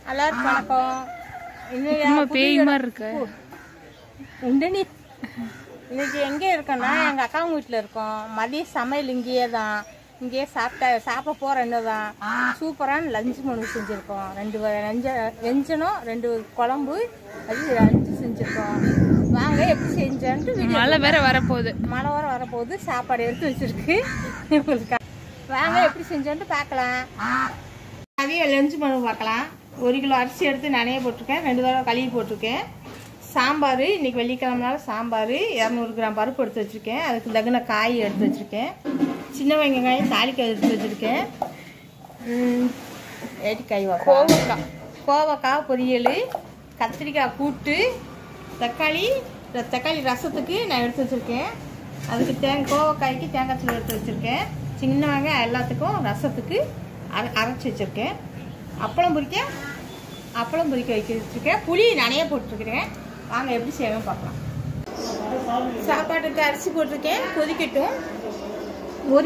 எல்லாருக்கும் வணக்கம் இன்னைக்கு சும்மா புது பேய் இடம்- மாதிரி இருக்க உண்டு நீ இன்னைக்கு எங்கே இருக்கோன்னா எங்கள் அக்காங்க வீட்டில் இருக்கோம் மதிய சமையல் இங்கேயே தான் இங்கேயே சாப்பிட்ட சாப்பிட போகிற என்ன தான் சூப்பரான லஞ்ச் மெனு செஞ்சுருக்கோம் ரெண்டு வ- வெஞ்ச வெஞ்சனம் ரெண்டு குழம்பு அது லஞ்சு செஞ்சுருக்கோம் வாங்க எப்படி செஞ்சேன்ட்டு வீடியோ மழை வேற வரப்போகுது மழை வர வரப்போகுது சாப்பாடு எடுத்து வச்சிருக்கு உங்களுக்கு வாங்க எப்படி செஞ்சோன்ட்டு பார்க்கலாம் அதையும் லஞ்சு மெனு பார்க்கலாம் ஒரு கிலோ அரிசி எடுத்து நனைய போட்டிருக்கேன் ரெண்டு தடவை கழுவி போட்டிருக்கேன் சாம்பார் இன்னைக்கு வெள்ளிக்கிழமனால சாம்பார் இரநூறு கிராம் பருப்பு எடுத்து வச்சுருக்கேன் அதுக்கு தகுந்த காய் எடுத்து வச்சுருக்கேன் சின்ன வெங்காயம் தாளிக்காய் எடுத்து வச்சுருக்கேன் ஏட்டிக்காய் கோவக்காய் கோவக்காய் பொரியல் கத்திரிக்காய் கூட்டு தக்காளி ர- தக்காளி ரசத்துக்கு நான் எடுத்து வச்சுருக்கேன் அதுக்கு தேங்காய் கோவக்காய்க்கு தேங்காய் சூடு எடுத்து வச்சுருக்கேன் சின்ன வெங்காயம் எல்லாத்துக்கும் ரசத்துக்கு அரை அரைச்சி வச்சுருக்கேன் அப்பளம் பொரிக்க அப்பளம் பொரிக்க வைக்க வச்சுருக்கேன் புளி நனைய போட்டிருக்கிறேன் வாங்க எப்படி செய்யணும் பார்க்கலாம் சாப்பாட்டுக்கு அரிசி போட்டிருக்கேன் கொதிக்கட்டும் ஒரு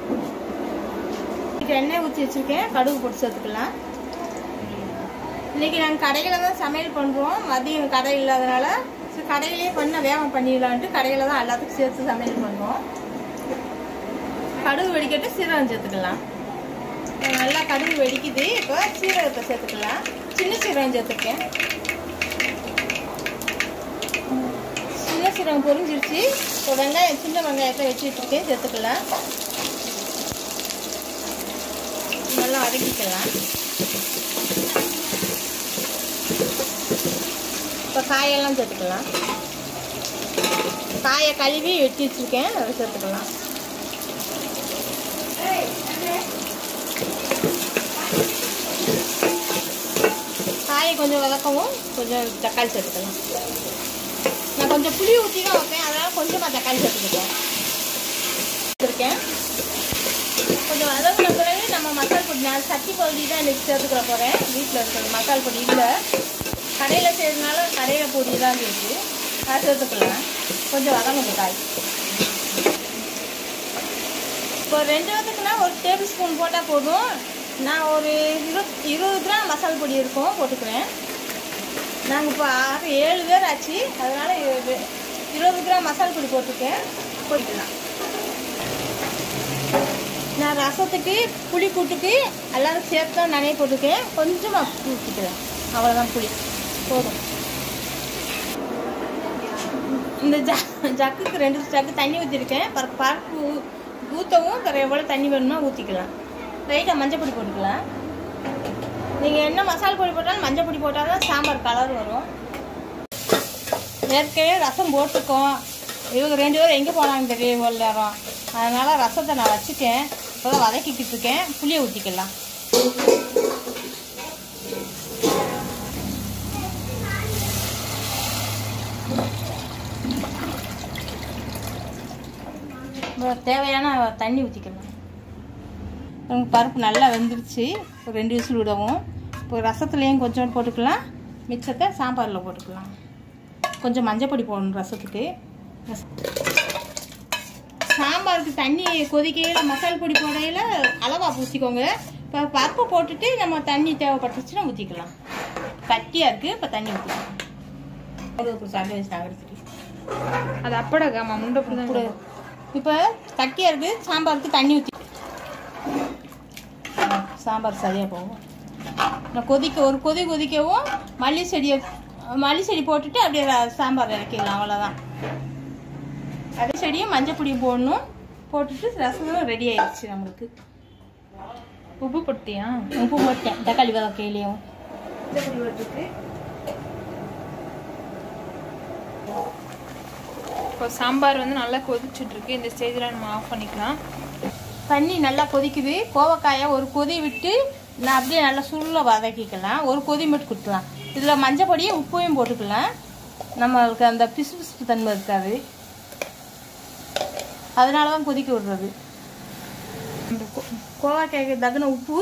எண்ணெய் ஊற்றி வச்சுருக்கேன் கடுகு போட்டு சேர்த்துக்கலாம் இன்னைக்கு நாங்கள் கடையில் தான் சமையல் பண்ணுறோம் மதியம் கடை இல்லாதனால சரி கடையிலேயே பண்ண வேகம் பண்ணிடலான்ட்டு கடையில் தான் எல்லாத்துக்கும் சேர்த்து சமையல் பண்ணுறோம் கடுகு வெடிக்கட்டு சீரகம் சேர்த்துக்கலாம் இப்ப நல்லா கடுகு வெடிக்குது இப்போ சீரகத்தை சேர்த்துக்கலாம் சின்ன சீரகம் சேர்த்துருக்கேன் சின்ன சீரகம் பொரிஞ்சிருச்சு இப்போ வெங்காயம் சின்ன வெங்காயத்தை வச்சு வச்சுருக்கேன் சேர்த்துக்கலாம் நல்லா வதக்கிக்கலாம் இப்போ காயெல்லாம் சேர்த்துக்கலாம் காயை கழுவி வெட்டி வச்சுருக்கேன் அதை சேர்த்துக்கலாம் காயை கொஞ்சம் வதக்கவும் கொஞ்சம் தக்காளி சேர்த்துக்கலாம் நான் கொஞ்சம் புளி ஊற்றி தான் வைப்பேன் அதனால் கொஞ்சமாக தக்காளி சேர்த்துக்கிட்டேன் இருக்கேன் கொஞ்சம் வதங்கின பிறகு நம்ம மசால் பொடி நான் சட்டி பகுதி தான் இன்றைக்கி சேர்த்துக்கிற போகிறேன் வீட்டில் இருக்கிறது மசால் பொடி இல்லை கடையில் செய்யறதுனால கடையில் பொடி தான் இருக்குது அதை சேர்த்துக்கலாம் கொஞ்சம் வதங்கணும் காய் இப்போ ரெண்டு பேத்துக்குனா ஒரு டேபிள் ஸ்பூன் போட்டால் போதும் நான் ஒரு இருபத் இருபது கிராம் மசால் பொடி இருக்கும் போட்டுக்கிறேன் நாங்கள் இப்போ ஆறு ஏழு பேர் ஆச்சு அதனால் இரு- இருபது கிராம் மசால் பொடி போட்டிருக்கேன் போட்டுக்கலாம் நான் ரசத்துக்கு புளி கூட்டுக்கு எல்லாரும் சேர்த்து தான் நனைய போட்டிருக்கேன் கொஞ்சமாக புளி ஊற்றிக்கலாம் அவ்வளோதான் புளி போதும் இந்த ஜ ஜக்குக்கு ரெண்டு ஜக்கு தண்ணி ஊற்றிருக்கேன் பருப்பு பருப்பு ஊ- ஊற்றவும் பிறகு எவ்வளோ தண்ணி வேணுமோ ஊற்றிக்கலாம் லைட்டாக மஞ்சள் பொடி போட்டுக்கலாம் நீங்கள் என்ன மசாலா பொடி போட்டாலும் மஞ்சள் பொடி போட்டால் தான் சாம்பார் கலர் வரும் ஏற்கனவே ரசம் போட்டிருக்கோம் இவங்க ரெண்டு பேரும் எங்கே போனாங்க தெரியும் இவ்வளோ நேரம் அதனால் ரசத்தை நான் வச்சுட்டேன் இப்போ தான் வதக்கிக்கிட்டு இருக்கேன் புளியை ஊற்றிக்கலாம் இப்போ தேவையான தண்ணி ஊற்றிக்கலாம் உங்க பருப்பு நல்லா வெந்துருச்சு ஒரு ரெண்டு விசில் விடவும் இப்போ ரசத்துலேயும் கொஞ்சம் போட்டுக்கலாம் மிச்சத்தை சாம்பாரில் போட்டுக்கலாம் கொஞ்சம் மஞ்சள் பொடி போடணும் ரசத்துக்கு சாம்பாருக்கு தண்ணி கொதிக்கையில் மசால் பொடி போடையில் அளவாக ஊற்றிக்கோங்க இப்போ பருப்பு போட்டுட்டு நம்ம தண்ணி தேவைப்பட்டுச்சுன்னா ஊற்றிக்கலாம் கட்டியாக இருக்குது இப்போ தண்ணி ஊற்றிக்கலாம் ஒரு சர்வீஸ் நகரத்துக்கு அது அப்படகாமா முண்டை கூட இப்போ கட்டியாக இருக்குது சாம்பாருக்கு தண்ணி ஊற்றி சாம்பார் சரியாக போகும் நான் கொதிக்க ஒரு கொதி கொதிக்கவும் மல்லி செடியை மல்லி செடி போட்டுட்டு அப்படியே ர- சாம்பார் இறக்கிடலாம் அவ்வளோதான் அதே செடியும் மஞ்சள் பொடியும் போடணும் போட்டுட்டு ரசமும் ரெடி ஆயிடுச்சு நம்மளுக்கு உப்பு போட்டியா உப்பு போட்டேன் தக்காளி வதக்கையிலையும் மஞ்சள் பொடி போட்டுருக்கு இப்போ சாம்பார் வந்து நல்லா கொதிச்சுட்டு இருக்கு இந்த ஸ்டேஜில் நம்ம ஆஃப் பண்ணிக்கலாம் தண்ணி நல்லா கொதிக்குது கோவக்காயை ஒரு கொதி விட்டு நான் அப்படியே நல்லா சுருள வதக்கிக்கலாம் ஒரு கொதி மட்டும் கொடுக்கலாம் இதில் மஞ்சள் பொடியும் உப்பையும் போட்டுக்கலாம் நம்மளுக்கு அந்த பிசு பிசுப்பு தன்மை இருக்காது அதனால தான் கொதிக்க விடுறது இந்த கோ- கோவக்காய்க்கு தகுன உப்பு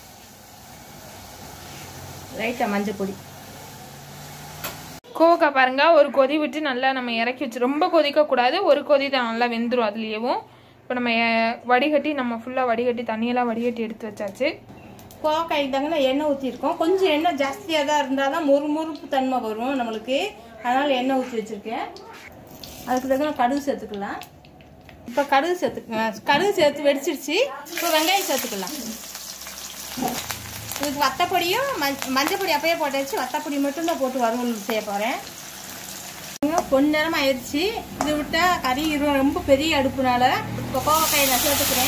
லைட்டாக மஞ்சள் பொடி கோவக்காய் பாருங்க ஒரு கொதி விட்டு நல்லா நம்ம இறக்கி வச்சு ரொம்ப கொதிக்க கூடாது ஒரு கொதி தான் நல்லா வெந்துடும் அதுலேயேவும் இப்போ நம்ம அஹ், வடிகட்டி நம்ம ஃபுல்லாக வடிகட்டி தண்ணியெல்லாம் வடிகட்டி எடுத்து வச்சாச்சு கோவக்காய்க்கு தாங்கன்னா எண்ணெய் ஊற்றிருக்கோம் கொஞ்சம் எண்ணெய் ஜாஸ்தியாக தான் இருந்தால் தான் மொறு மொறுப்பு தன்மை வரும் நம்மளுக்கு அதனால் எண்ணெய் ஊற்றி வச்சுருக்கேன் அதுக்கு தகுந்த கடுகு சேர்த்துக்கலாம் இப்போ கடுகு சேர்த்துக்கலாம் கடுகு சேர்த்து வெடிச்சிருச்சு இப்போ வெங்காயம் சேர்த்துக்கலாம் இதுக்கு வத்தப்பொடியும் மஞ்ச மஞ்சப்பொடி அப்பயே போட்டாச்சு வத்தப்பொடி மட்டும்தான் போட்டு வறுவல் செய்ய போகிறேன் பொன் நேரம் ஆயிடுச்சு இது விட்டா கறி இரு- ரொம்ப பெரிய அடுப்புனால இப்போ கோவக்காயை நான் சேர்த்துக்கிறேன்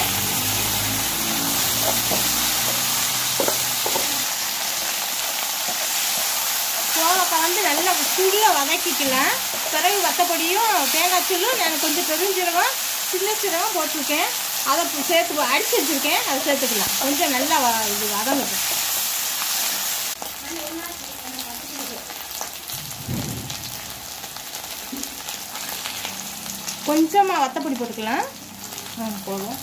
கோவக்காய் வந்து நல்லா சுருள வதக்கிக்கலாம் பிறகு வத்தப்பொடியும் தேங்காய் தூளும் நான் கொஞ்சம் பெருஞ்சீரகம் சின்ன சீரகம் போட்டிருக்கேன் அதை இப்போ சேர்த்து அடிச்சு வச்சிருக்கேன் அதை சேர்த்துக்கலாம் கொஞ்சம் நல்லா வ- இது வதங்கட்டும் கொஞ்சமாக வத்தப்பொடி போட்டுக்கலாம் ஆ, போதும்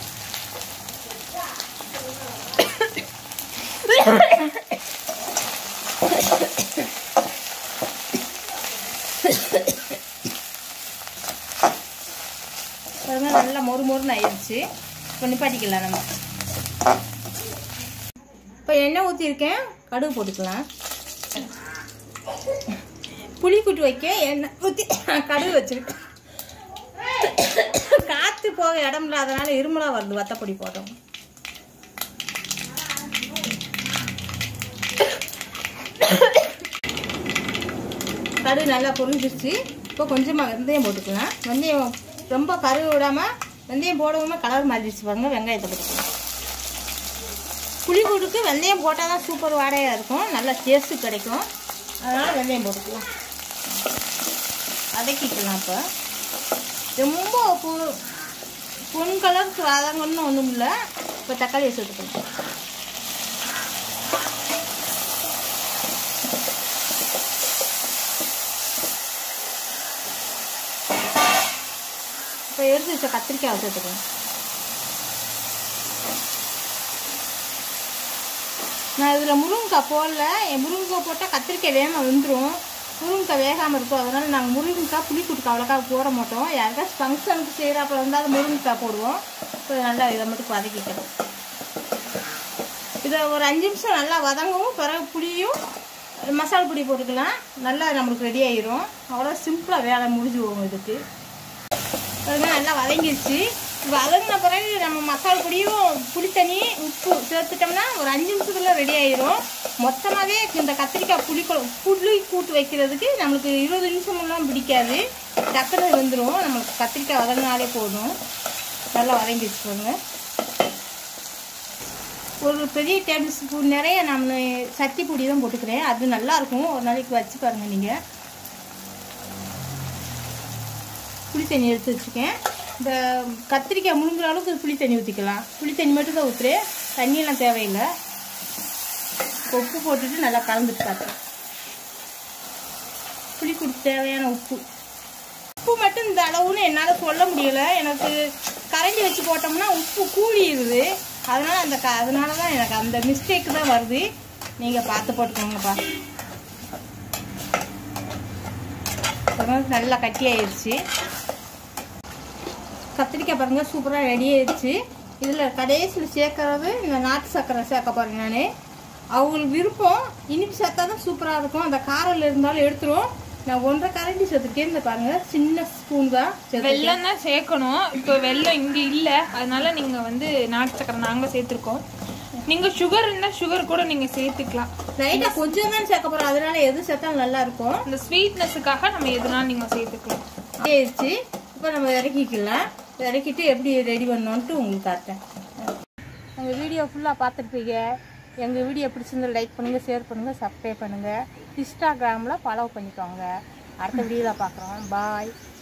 பாருங்க, நல்லா மொறு மொறுன்னு ஆயிடுச்சு இப்போ நிப்பாட்டிக்கலாம் நம்ம இப்போ எண்ணெய் ஊற்றிருக்கேன் கடுகு போட்டுக்கலாம் புளி கூட்டு வைக்க எண்ணெய் ஊற்றி கடுகு வச்சிருக்கேன் காற்று போக இடம் இல்லாதனால இருமலா வருது வத்தப்பொடி போட்டோம் கடுகு நல்லா பொரிஞ்சிருச்சு இப்போ கொஞ்சமாக வெந்தயம் போட்டுக்கலாம் வெந்தயம் ரொம்ப கருகு விடாமல் வெந்தயம் போடாமல் கலர் மாறிடுச்சு பாருங்க வெங்காயத்தை போட்டுக்கலாம் புளி கூட்டுக்கு வெந்தயம் போட்டால் தான் சூப்பர் வாடையாக இருக்கும் நல்லா டேஸ்ட்டு கிடைக்கும் அதனால் வெந்தயம் போட்டுக்கலாம் வதக்கிக்கலாம் இப்போ ரொம்ப பொ பொன் கலருக்கு வதங்கன்னு ஒன்றும் இல்லை இப்போ தக்காளியை சேர்த்துக்கலாம் இப்போ எடுத்து வச்ச கத்திரிக்காய் சேர்த்துக்கலாம் நான் இதில் முருங்கைக்காய் போடல என் முருங்கைக்காய் போட்டால் கத்திரிக்காய் வேகமாக வெந்துடும் முருங்கைக்காய் வேகாமல் இருக்கும் அதனால் நாங்கள் முருங்கைக்காய் புளிக்கூட்டுக்கு அவ்வளோக்கா போட மாட்டோம் யாருக்காச்சும் ஃபங்க்ஷனுக்கு செய்கிறாப்புல இருந்தால் அது முருங்கைக்காய் போடுவோம் இப்போ நல்லா இதை மட்டும் வதக்கிக்கலாம் இதை ஒரு அஞ்சு நிமிஷம் நல்லா வதங்கவும் பிறகு புளியும் மசாலா பொடி போட்டுக்கலாம் நல்லா நம்மளுக்கு ரெடி ஆயிரும் அவ்வளோ சிம்பிளாக வேலை முடிஞ்சு போகும் இதுக்கு பாருங்க நல்லா வதங்கிருச்சு வதங்கின பிறகு நம்ம மசாலா பொடியும் புளித்தண்ணி உப்பு சேர்த்துட்டோம்னா ஒரு அஞ்சு நிமிஷத்துல ரெடி ஆயிரும் மொத்தமாகவே இந்த கத்திரிக்காய் புளி குழ புளி கூட்டு வைக்கிறதுக்கு நம்மளுக்கு இருபது நிமிஷமெல்லாம் பிடிக்காது டக்குனு வந்துடும் நம்மளுக்கு கத்திரிக்காய் வதங்கினாலே போதும் நல்லா வதங்கிருச்சு பாருங்க ஒரு பெரிய டேபிள் ஸ்பூன் நிறைய நான் சத்தி பொடி தான் போட்டுக்கிறேன் அது நல்லா இருக்கும் ஒரு நாளைக்கு வச்சு பாருங்க நீங்கள் புளி தண்ணி எடுத்து வச்சுருக்கேன் இந்த கத்திரிக்காய் முழுங்குற அளவுக்கு புளி தண்ணி ஊற்றிக்கலாம் புளி தண்ணி மட்டும் தான் ஊற்றுறேன் தண்ணியெல்லாம் தேவையில்லை இப்போ உப்பு போட்டுட்டு நல்லா கலந்துட்டு பார்த்தேன் புளி கொடுத்து தேவையான உப்பு உப்பு மட்டும் இந்த அளவுன்னு என்னால் சொல்ல முடியல எனக்கு கரண்டி வச்சு போட்டோம்னா உப்பு கூடிடுது அதனால் அந்த க அதனால தான் எனக்கு அந்த மிஸ்டேக் தான் வருது நீங்கள் பார்த்து போட்டுக்கோங்கப்பா அப்புறம் நல்லா கட்டி ஆயிடுச்சு கத்திரிக்காய் பாருங்க சூப்பராக ரெடி ஆயிடுச்சு இதில் கடைசியில் சேர்க்கறது இந்த நாட்டு சர்க்கரை சேர்க்க பாருங்க நான் அவங்களுக்கு விருப்பம் இனிப்பு சேர்த்தா தான் சூப்பராக இருக்கும் அந்த காரில் இருந்தாலும் எடுத்துரும் நான் ஒன்றரை கரண்டி சேர்த்துருக்கேன் இந்த பாருங்க சின்ன ஸ்பூன் தான் சேர்த்துருக்கேன் வெல்லம் தான் சேர்க்கணும் இப்போ வெல்லம் இங்க இல்ல அதனால நீங்க வந்து நாட்டு சக்கரை நாங்க சேர்த்துருக்கோம் நீங்க சுகர் இருந்தா சுகர் கூட நீங்க சேர்த்துக்கலாம் லைட்டாக கொஞ்சம் தான் சேர்க்க போகிறோம் அதனால எது சேர்த்தாலும் நல்லா இருக்கும் இந்த ஸ்வீட்னஸுக்காக நம்ம எதுனாலும் நீங்க சேர்த்துக்கலாம் ஆயிடுச்சு இப்போ நம்ம இறக்கிக்கலாம் இறக்கிட்டு எப்படி ரெடி பண்ணோன்ட்டு உங்களுக்கு காட்டுறேன் உங்கள் வீடியோ ஃபுல்லாக பார்த்துருப்பீங்க எங்கள் வீடியோ பிடிச்சிருந்தா லைக் பண்ணுங்கள் ஷேர் பண்ணுங்கள் சப்ஸ்கிரைப் பண்ணுங்கள் இன்ஸ்டாகிராமில் ஃபாலோ பண்ணிக்கோங்க அடுத்த வீடியோவில் பார்க்குறோம் பாய்